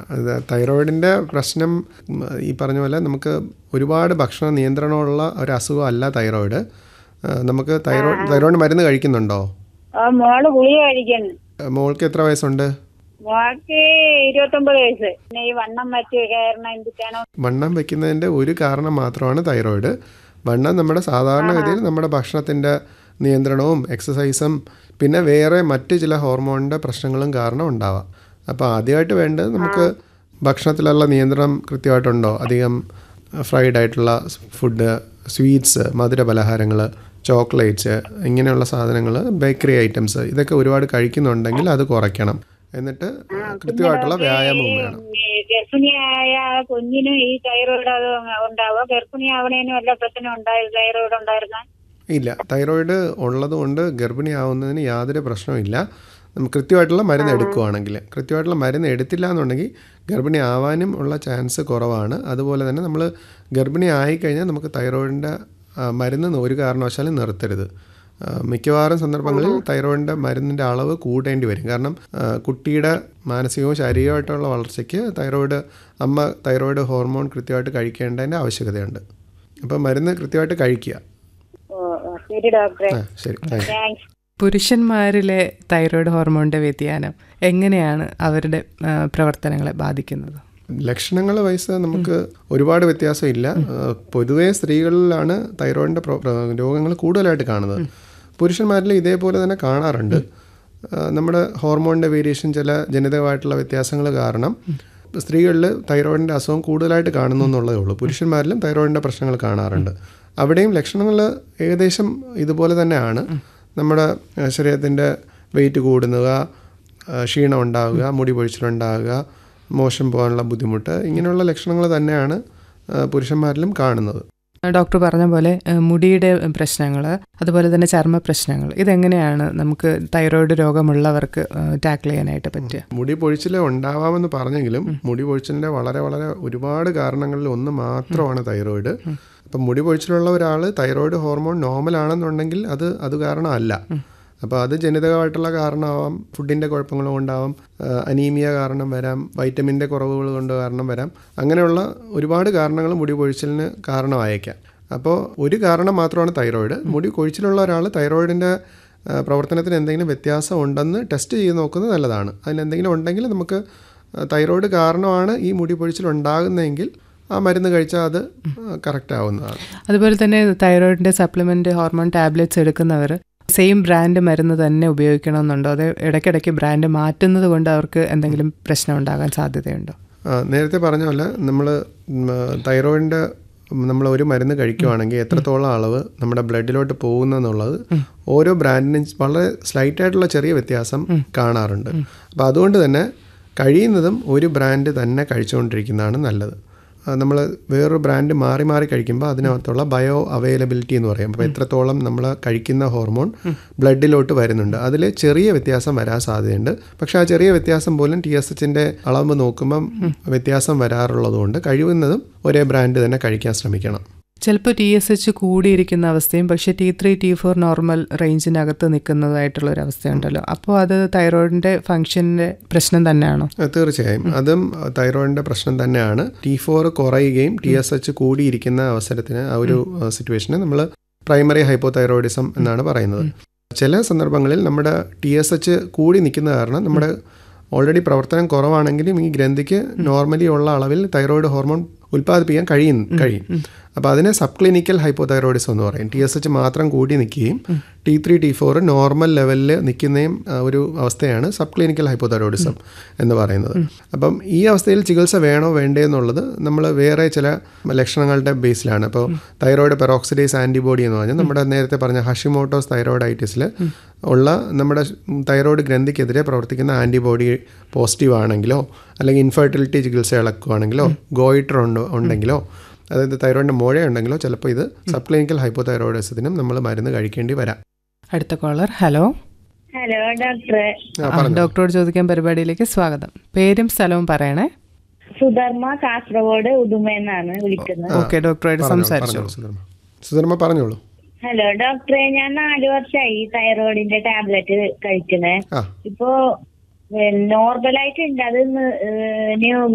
അത് തൈറോയിഡിൻ്റെ പ്രശ്നം ഉം, ഈ പറഞ്ഞ പോലെ നമുക്ക് ഒരുപാട് ഭക്ഷണ നിയന്ത്രണമുള്ള ഒരു അസുഖമല്ല തൈറോയിഡ് ആ, നമുക്ക് തൈറോയിഡ് തൈറോയിഡ് മരുന്ന് കഴിക്കുന്നുണ്ടോ ആ മോള് ഗുളിക കഴിക്കുന്നു ആ, മോൾക്ക് എത്ര വയസ്സുണ്ട് മോൾക്ക് ഇരുപത്തൊമ്പത് വയസ്സ് പിന്നെ ഈ വണ്ണം വെച്ച് കയറണ എന്തിട്ടാണോ വണ്ണം വെക്കുന്നതിൻ്റെ ഒരു കാരണം മാത്രമാണ് തൈറോയിഡ് വണ്ണം നമ്മുടെ സാധാരണഗതിയിൽ നമ്മുടെ ഭക്ഷണത്തിൻ്റെ നിയന്ത്രണവും എക്സസൈസും പിന്നെ വേറെ മറ്റ് ചില ഹോർമോണിൻ്റെ പ്രശ്നങ്ങളും കാരണം ഉണ്ടാവാം അപ്പോൾ ആദ്യമായിട്ട് വേണ്ടത് നമുക്ക് ഭക്ഷണത്തിലുള്ള നിയന്ത്രണം കൃത്യമായിട്ടുണ്ടോ അധികം ഫ്രൈഡ് ആയിട്ടുള്ള ഫുഡ് സ്വീറ്റ്സ് മധുര പലഹാരങ്ങൾ ചോക്ലേറ്റ്സ് ഇങ്ങനെയുള്ള സാധനങ്ങൾ ബേക്കറി ഐറ്റംസ് ഇതൊക്കെ ഒരുപാട് കഴിക്കുന്നുണ്ടെങ്കിൽ അത് കുറയ്ക്കണം എന്നിട്ട് കൃത്യമായിട്ടുള്ള വ്യായാമവും വേണം ഈ ഗർഭിണിയായ കുഞ്ഞിനും ഈ തൈറോയിഡ് അത് ഉണ്ടാവുക ഗർഭിണിയാവണേനും വല്ല പ്രശ്നം ഉണ്ടായി തൈറോയിഡ് ഉണ്ടായിരുന്ന ഇല്ല തൈറോയിഡ് ഉള്ളതുകൊണ്ട് ഗർഭിണിയാവുന്നതിന് യാതൊരു പ്രശ്നവുമില്ല നമുക്ക് കൃത്യമായിട്ടുള്ള മരുന്ന് എടുക്കുകയാണെങ്കിൽ കൃത്യമായിട്ടുള്ള മരുന്ന് എടുത്തില്ല എന്നുണ്ടെങ്കിൽ ഗർഭിണി ആവാനും ഉള്ള ചാൻസ് കുറവാണ് അതുപോലെ തന്നെ നമ്മൾ ഗർഭിണി ആയിക്കഴിഞ്ഞാൽ നമുക്ക് തൈറോയിഡിൻ്റെ മരുന്ന് ഒരു കാരണവശാലും നിർത്തരുത് ആ, മിക്കവാറും സന്ദർഭങ്ങളിൽ തൈറോയിഡിൻ്റെ മരുന്നിൻ്റെ അളവ് കൂട്ടേണ്ടി വരും കാരണം ആ, കുട്ടിയുടെ മാനസികവും ശാരീരികമായിട്ടുള്ള വളർച്ചയ്ക്ക് തൈറോയിഡ് അമ്മ തൈറോയിഡ് ഹോർമോൺ കൃത്യമായിട്ട് കഴിക്കേണ്ടതിൻ്റെ ആവശ്യകതയുണ്ട് അപ്പോൾ മരുന്ന് കൃത്യമായിട്ട് കഴിക്കുക ഓ ഓ, ശരി ഡോക്ടറെ ആ ശരി താങ്ക് യു താങ്ക്സ് പുരുഷന്മാരിലെ തൈറോയ്ഡ് ഹോർമോണിൻ്റെ വ്യതിയാനം എങ്ങനെയാണ് അവരുടെ ആ, പ്രവർത്തനങ്ങളെ ബാധിക്കുന്നത് ലക്ഷണങ്ങൾ വയസ്സ് നമുക്ക് ഒരുപാട് വ്യത്യാസമില്ല ആ, പൊതുവേ സ്ത്രീകളിലാണ് തൈറോയിഡിൻ്റെ രോഗങ്ങൾ കൂടുതലായിട്ട് കാണുന്നത് പുരുഷന്മാരിൽ ഇതേപോലെ തന്നെ കാണാറുണ്ട് ആ, നമ്മുടെ ഹോർമോണിൻ്റെ വേരിയേഷൻ ചില ജനിതകമായിട്ടുള്ള വ്യത്യാസങ്ങൾ കാരണം സ്ത്രീകളിൽ തൈറോയിഡിൻ്റെ അസുഖം കൂടുതലായിട്ട് കാണുന്നു എന്നുള്ളതേ ഉള്ളൂ പുരുഷന്മാരിലും തൈറോയിഡിൻ്റെ പ്രശ്നങ്ങൾ കാണാറുണ്ട് അവിടെയും ലക്ഷണങ്ങൾ ഏകദേശം ഇതുപോലെ തന്നെയാണ് നമ്മുടെ ശരീരത്തിൻ്റെ വെയിറ്റ് കൂടുക ആ, ക്ഷീണം ഉണ്ടാവുക മുടി പൊഴിച്ചിലുണ്ടാവുക മോശം പോകാനുള്ള ബുദ്ധിമുട്ട് ഇങ്ങനെയുള്ള ലക്ഷണങ്ങൾ തന്നെയാണ് ആ, പുരുഷന്മാരിലും കാണുന്നത് ഡോക്ടർ പറഞ്ഞ പോലെ ആ, മുടിയുടെ പ്രശ്നങ്ങൾ അതുപോലെ തന്നെ ചർമ്മ പ്രശ്നങ്ങൾ ഇതെങ്ങനെയാണ് നമുക്ക് തൈറോയ്ഡ് രോഗമുള്ളവർക്ക് ടാക്കിൾ ചെയ്യാനായിട്ട് പറ്റുക മുടി പൊഴിച്ചിൽ ഉണ്ടാവാമെന്ന് പറഞ്ഞെങ്കിലും മുടി പൊഴിച്ചിലിൻ്റെ വളരെ വളരെ ഒരുപാട് കാരണങ്ങളിൽ ഒന്ന് മാത്രമാണ് തൈറോയിഡ് അപ്പം മുടി പൊഴിച്ചിലുള്ള ഒരാൾ തൈറോയിഡ് ഹോർമോൺ നോർമൽ ആണെന്നുണ്ടെങ്കിൽ അത് അത് കാരണമല്ല അപ്പോൾ അത് ജനിതകമായിട്ടുള്ള കാരണമാവാം ഫുഡിൻ്റെ കുഴപ്പങ്ങൾ കൊണ്ടാവാം ആ, അനീമിയ കാരണം വരാം വൈറ്റമിൻ്റെ കുറവുകൾ കൊണ്ട് കാരണം വരാം അങ്ങനെയുള്ള ഒരുപാട് കാരണങ്ങൾ മുടി പൊഴിച്ചിലിന് കാരണമായേക്കാം അപ്പോൾ ഒരു കാരണം മാത്രമാണ് തൈറോയിഡ് മുടി കൊഴിച്ചിലുള്ള ഒരാൾ തൈറോയിഡിൻ്റെ ആ, പ്രവർത്തനത്തിന് എന്തെങ്കിലും വ്യത്യാസം ഉണ്ടെന്ന് ടെസ്റ്റ് ചെയ്ത് നോക്കുന്നത് നല്ലതാണ് അതിന് എന്തെങ്കിലും ഉണ്ടെങ്കിൽ നമുക്ക് ആ, തൈറോയിഡ് കാരണമാണ് ഈ മുടി പൊഴിച്ചിൽ ഉണ്ടാകുന്നതെങ്കിൽ ആ മരുന്ന് കഴിച്ചാൽ അത് കറക്റ്റ് ആവുന്നതാണ് അതുപോലെ തന്നെ തൈറോയിഡിൻ്റെ സപ്ലിമെൻ്റ് ഹോർമോൺ ടാബ്ലറ്റ്സ് എടുക്കുന്നവർ സെയിം ബ്രാൻഡ് മരുന്ന് തന്നെ ഉപയോഗിക്കണമെന്നുണ്ടോ അത് ഇടയ്ക്കിടയ്ക്ക് ബ്രാൻഡ് മാറ്റുന്നത് കൊണ്ട് അവർക്ക് എന്തെങ്കിലും പ്രശ്നം ഉണ്ടാകാൻ സാധ്യതയുണ്ടോ ആ, നേരത്തെ പറഞ്ഞ പോലെ നമ്മൾ തൈറോയിഡിൻ്റെ നമ്മൾ ഒരു മരുന്ന് കഴിക്കുവാണെങ്കിൽ എത്രത്തോളം അളവ് നമ്മുടെ ബ്ലഡിലോട്ട് പോകുന്നെന്നുള്ളത് ഓരോ ബ്രാൻഡിനും വളരെ സ്ലൈറ്റ് ആയിട്ടുള്ള ചെറിയ വ്യത്യാസം കാണാറുണ്ട് അപ്പോൾ അതുകൊണ്ട് തന്നെ കഴിയുന്നതും ഒരു ബ്രാൻഡ് തന്നെ കഴിച്ചുകൊണ്ടിരിക്കുന്നതാണ് നല്ലത് നമ്മൾ വേറൊരു ബ്രാൻഡ് മാറി മാറി കഴിക്കുമ്പോൾ അതിനകത്തുള്ള ബയോ അവൈലബിലിറ്റി എന്ന് പറയും അപ്പോൾ എത്രത്തോളം നമ്മൾ കഴിക്കുന്ന ഹോർമോൺ ബ്ലഡിലോട്ട് വരുന്നുണ്ട് അതിൽ ചെറിയ വ്യത്യാസം വരാൻ സാധ്യതയുണ്ട് പക്ഷേ ആ ചെറിയ വ്യത്യാസം പോലും ടി എസ് എച്ചിൻ്റെ അളവ് നോക്കുമ്പം വ്യത്യാസം വരാറുള്ളതുകൊണ്ട് കഴിയുന്നതും ഒരേ ബ്രാൻഡ് തന്നെ കഴിക്കാൻ ശ്രമിക്കണം ചിലപ്പോൾ ടി എസ് എച്ച് കൂടിയിരിക്കുന്ന അവസ്ഥയും പക്ഷേ T three T four normal റേഞ്ചിനകത്ത് നിൽക്കുന്നതായിട്ടുള്ള ഒരു അവസ്ഥയുണ്ടല്ലോ അപ്പോൾ അത് തൈറോയിഡിൻ്റെ ഫങ്ഷൻ്റെ പ്രശ്നം തന്നെയാണോ ആ, തീർച്ചയായും അതും തൈറോയിഡിൻ്റെ പ്രശ്നം തന്നെയാണ് ടി ഫോർ കുറയുകയും ടി എസ് എച്ച് കൂടിയിരിക്കുന്ന അവസരത്തിന് ആ ഒരു സിറ്റുവേഷന് നമ്മൾ പ്രൈമറി ഹൈപ്പോതൈറോയിഡിസം എന്നാണ് പറയുന്നത് ചില സന്ദർഭങ്ങളിൽ നമ്മുടെ ടി എസ് എച്ച് കൂടി നിൽക്കുന്ന കാരണം നമ്മുടെ ഓൾറെഡി പ്രവർത്തനം കുറവാണെങ്കിലും ഈ ഗ്രന്ഥിക്ക് നോർമലി ഉള്ള അളവിൽ തൈറോയിഡ് ഹോർമോൺ ഉൽപ്പാദിപ്പിക്കാൻ കഴിയും കഴിയും അപ്പോൾ അതിനെ സബ് ക്ലിനിക്കൽ ഹൈപ്പോതൈറോയിഡിസം എന്ന് പറയും ടി എസ് എച്ച് മാത്രം കൂടി നിൽക്കുകയും T three T four normal ലെവലിൽ നിൽക്കുന്നതും ആ, ഒരു അവസ്ഥയാണ് സബ് ക്ലിനിക്കൽ ഹൈപ്പോതൈറോയിഡിസം എന്ന് പറയുന്നത് അപ്പം ഈ അവസ്ഥയിൽ ചികിത്സ വേണോ വേണ്ടേ എന്നുള്ളത് നമ്മൾ വേറെ ചില ലക്ഷണങ്ങളുടെ ബേസിലാണ് അപ്പോൾ തൈറോയിഡ് പെറോക്സിഡേസ് ആൻറ്റിബോഡി എന്ന് പറഞ്ഞാൽ നമ്മുടെ നേരത്തെ പറഞ്ഞ ഹഷിമോട്ടോസ് തൈറോയിഡൈറ്റിസിൽ ഉള്ള നമ്മുടെ തൈറോയിഡ് ഗ്രന്ഥിക്കെതിരെ പ്രവർത്തിക്കുന്ന ആൻറ്റിബോഡി പോസിറ്റീവ് ആണെങ്കിലോ അല്ലെങ്കിൽ ഇൻഫെർട്ടിലിറ്റി ചികിത്സ ഇളക്കുവാണെങ്കിലോ ഗോയിറ്റർ ഉണ്ടോ ഉണ്ടെങ്കിലോ അതായത് തൈറോയിഡിൻ്റെ മുഴയുണ്ടെങ്കിലോ ചിലപ്പോൾ ഇത് സബ് ക്ലിനിക്കൽ ഹൈപ്പോതൈറോയിഡിസത്തിനും നമ്മൾ മരുന്ന് കഴിക്കേണ്ടി വരാം അടുത്ത കോളർ ഹലോ ഹലോ ഡോക്ടറെ ആ, പറഞ്ഞോ. ഡോക്ടറോട് ചോദിക്കാൻ പരിപാടിയിലേക്ക് സ്വാഗതം പേരും സ്ഥലവും പറയണേ സുധർമ്മ കാസർഗോഡ് ഉദുമയെന്നാണ് വിളിക്കുന്നത് ഓക്കെ ഡോക്ടറായിട്ട് പറഞ്ഞോളൂ, സംസാരിച്ചു പറഞ്ഞോളൂ, സുധർമ്മ സുധർമ്മ പറഞ്ഞോളൂ ഹലോ ഡോക്ടറെ ഞാൻ നാല് വർഷമായി തൈറോയിഡിന്റെ ടാബ്ലറ്റ് കഴിക്കണേ ആ ഇപ്പോ നോർമലായിട്ടുണ്ട് അത് നി- ഏഹ് ഇനി